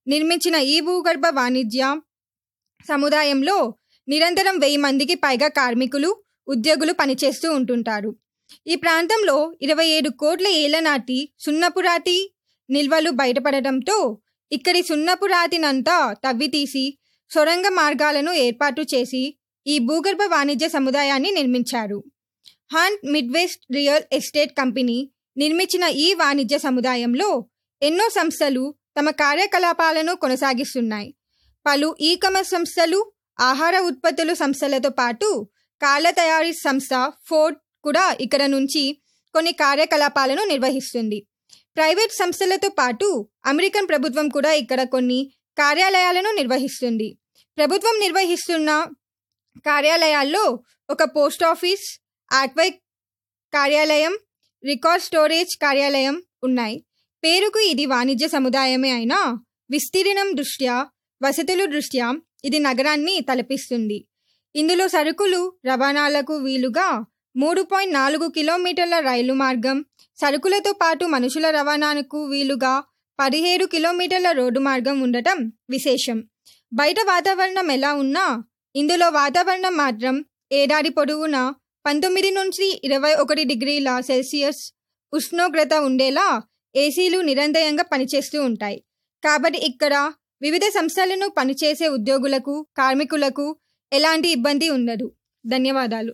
నిర్మించిన ఈ భూగర్భ వాణిజ్య సముదాయంలో నిరంతరం వెయ్యి మందికి పైగా కార్మికులు ఉద్యోగులు పనిచేస్తూ ఉంటుంటారు ఈ ప్రాంతంలో ఇరవై ఏడు కోట్ల ఏళ్ల నాటి సున్నపురాతి నిల్వలు బయటపడటంతో ఇక్కడి సున్నపురాతినంతా తవ్వి తీసి సొరంగ మార్గాలను ఏర్పాటు చేసి ఈ భూగర్భ వాణిజ్య సముదాయాన్ని నిర్మించారు Hunt Midwest real estate company నిర్మించిన ఈ వాణిజ్య సముదాయంలో ఎన్నో సంస్థలు తమ కార్యకలాపాలను కొనసాగిస్తున్నాయి పలు ఈ కామర్స్ సంస్థలు ఆహార ఉత్పత్తులు సంస్థలతో పాటు కాళ్ళ తయారీ సంస్థ ఫోర్డ్ కూడా ఇక్కడ నుంచి కొన్ని కార్యకలాపాలను నిర్వహిస్తుంది ప్రైవేట్ సంస్థలతో పాటు అమెరికన్ ప్రభుత్వం కూడా ఇక్కడ కొన్ని కార్యాలయాలను నిర్వహిస్తుంది ప్రభుత్వం నిర్వహిస్తున్న కార్యాలయాల్లో ఒక పోస్ట్ ఆఫీస్ ఆక్వై కార్యాలయం రికార్డ్ స్టోరేజ్ కార్యాలయం ఉన్నాయి పేరుకు ఇది వాణిజ్య సముదాయమే అయినా విస్తీర్ణం దృష్ట్యా వసతుల దృష్ట్యా ఇది నగరాన్ని తలపిస్తుంది ఇందులో సరుకులు రవాణాలకు వీలుగా మూడు పాయింట్ నాలుగు కిలోమీటర్ల రైలు మార్గం సరుకులతో పాటు మనుషుల రవాణాకు వీలుగా పదిహేడు కిలోమీటర్ల రోడ్డు మార్గం ఉండటం విశేషం బయట వాతావరణం ఎలా ఉన్నా ఇందులో వాతావరణం మాత్రం ఏడాది పొడవునా పంతొమ్మిది నుంచి ఇరవై ఒకటి డిగ్రీల సెల్సియస్ ఉష్ణోగ్రత ఉండేలా ఏసీలు నిరంతరంగా పనిచేస్తూ ఉంటాయి కాబట్టి ఇక్కడ వివిధ సంస్థలను పనిచేసే ఉద్యోగులకు కార్మికులకు ఎలాంటి ఇబ్బంది ఉండదు ధన్యవాదాలు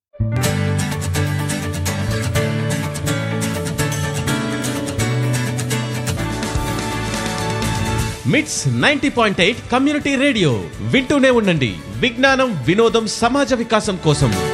MITS ninety point eight community radio వింటూనే ఉండండి విజ్ఞానం వినోదం సమాజ వికాసం కోసం